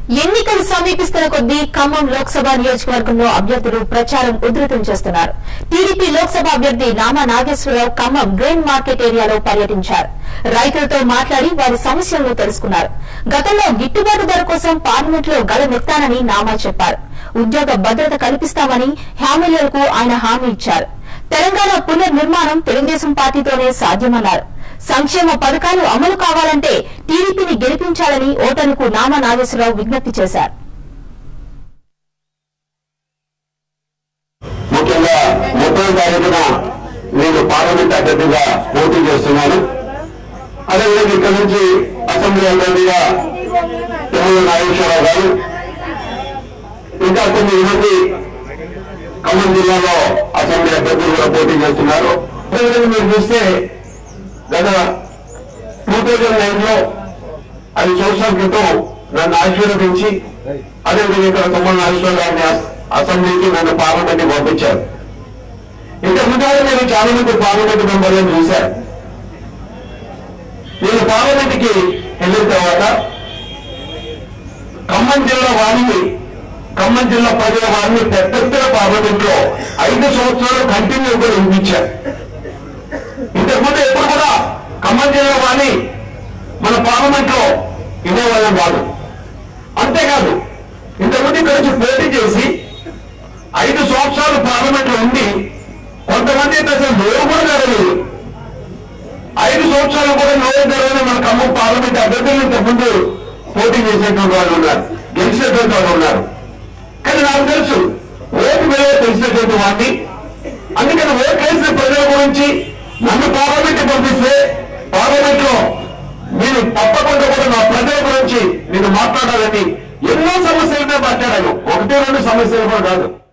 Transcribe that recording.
ఎన్నికలు సమీపిస్తున్న కొద్దీ ఖమ్మం లోక్సభ నియోజకవర్గంలో అభ్యర్థులు ప్రచారం ఉధృతం చేస్తున్నారు టీడీపీ లోక్సభ అభ్యర్థి నామా నాగేశ్వరరావు ఖమ్మం గ్రెయిన్ మార్కెట్ ఏరియాలో పర్యటించారు రైతులతో మాట్లాడి వారి సమస్యలను తెలుసుకున్నారు గతంలో గిట్టుబాటు ధర కోసం పార్లమెంట్ లో గలమెత్తానని నామా చెప్పారు ఉద్యోగ భద్రత కల్పిస్తామని హామీలకు ఆయన హామీ ఇచ్చారు తెలంగాణ పునర్నిర్మాణం తెలుగుదేశం పార్టీతోనే సాధ్యమన్నారు సంక్షేమ పథకాలు అమలు కావాలంటే టీడీపీని గెలిపించాలని ఓటర్లకు నామా నాగేశ్వరరావు విజ్ఞప్తి చేశారు ముఖ్యంగా ముప్పై తారీఖున నేను పార్లమెంట్ అభ్యర్థిగా పోటీ చేస్తున్నాను అదేవిధంగా ఇక్కడ నుంచి అసెంబ్లీ అభ్యర్థిగా తెలుగు నాగేశ్వరరావు గారు ఇంకా తొమ్మిది మంది ఖమ్మం జిల్లాలో అసెంబ్లీ అభ్యర్థులు కూడా పోటీ చేస్తున్నారు అదేవిధంగా మీరు చూస్తే గత టూ థౌజండ్ నైన్ లో ఐదు సంవత్సరాల క్రితం నన్ను ఆశీర్వదించి అదేవిధంగా ఇక్కడ తొమ్మిది నాగేశ్వర గారిని అస- అసెంబ్లీకి నన్ను పార్లమెంట్ పంపించారు ఇంతకు ముందు నేను చాలా మంది పార్లమెంట్ మెంబర్లను చూశాను నేను పార్లమెంట్ కి వెళ్ళిన తర్వాత ఖమ్మం జిల్లా వారిని ఖమ్మం జిల్లా ప్రజల వారిని పెద్ద పెద్ద పార్లమెంట్ లో ఐదు సంవత్సరాలు కంటిన్యూగా వినిపించారు ఇంతకుముందు ఎప్పుడు కూడా ఖమ్మం జిల్లా వారిని మన పార్లమెంట్ లో ఇవ్వవాళ్ళం కాదు అంతేకాదు ఇంతకుముందు ఇక్కడ నుంచి పోటీ చేసి ఐదు సంవత్సరాలు పార్లమెంట్ లో ఉండి కొంతమంది అయితే అసలు నోరు కూడా జరగలేదు ఐదు సంవత్సరాలు కూడా నోరు జరగని మన ఖమ్మం పార్లమెంట్ అభ్యర్థులు ఇంతకుముందు పోటీ చేసేటువంటి వాళ్ళు ఉన్నారు గెలిచినటువంటి వాళ్ళు ఉన్నారు కానీ నాకు తెలుసు ఓటు విలువ తెలిసినటువంటి వాడిని అందుకని ఓటు వేసిన ప్రజల గురించి నన్ను పార్లమెంట్ పంపిస్తే పార్లమెంట్ లో నేను తప్పకుండా కూడా నా ప్రజల గురించి నేను మాట్లాడాలని ఎన్నో సమస్యల మీద మాట్లాడాను ఒకటి రెండు సమస్యలు కూడా కాదు